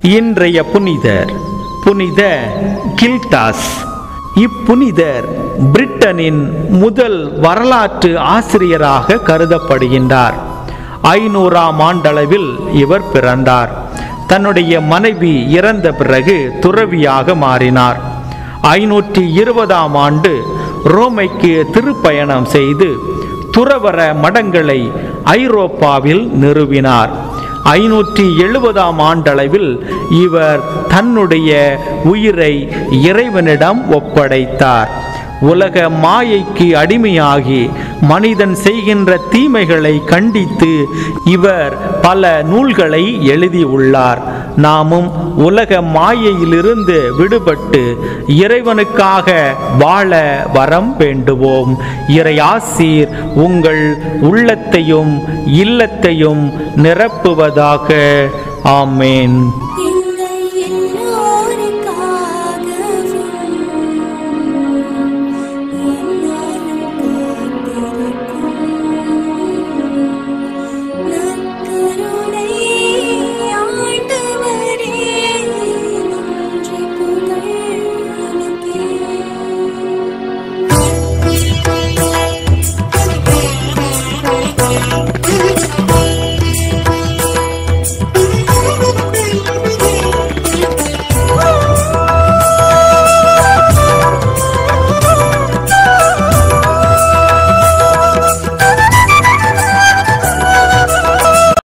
இன்றைய புனிதர் புனித கில்டாஸ் இப்புனிதர் பிரிட்டனின் முதல் வரலாற்று ஆசிரியராக கருதப்படுகின்றார் ஐநூறாம் ஆண்டளவில் இவர் பிறந்தார் தன்னுடைய மனைவி இறந்த பிறகு துறவியாக மாறினார் ஐநூற்றி இருபதாம் ஆண்டு ரோமைக்கு திருப்பயணம் செய்து துறவர மடங்களை ஐரோப்பாவில் நிறுவினார் ஐநூற்றி எழுபதாம் ஆண்டளவில் இவர் தன்னுடைய உயிரை இறைவனிடம் ஒப்படைத்தார் உலக மாயைக்கு அடிமையாகி மனிதன் செய்கின்ற தீமைகளை கண்டித்து இவர் பல நூல்களை எழுதியுள்ளார் நாமும் உலக மாயையிலிருந்து விடுபட்டு இறைவனுக்காக வாழ வரம் வேண்டுவோம் இறையாசீர் உங்கள் உள்ளத்தையும் இல்லத்தையும் நிரப்புவதாக ஆமேன் இல்லை எல்லோரும்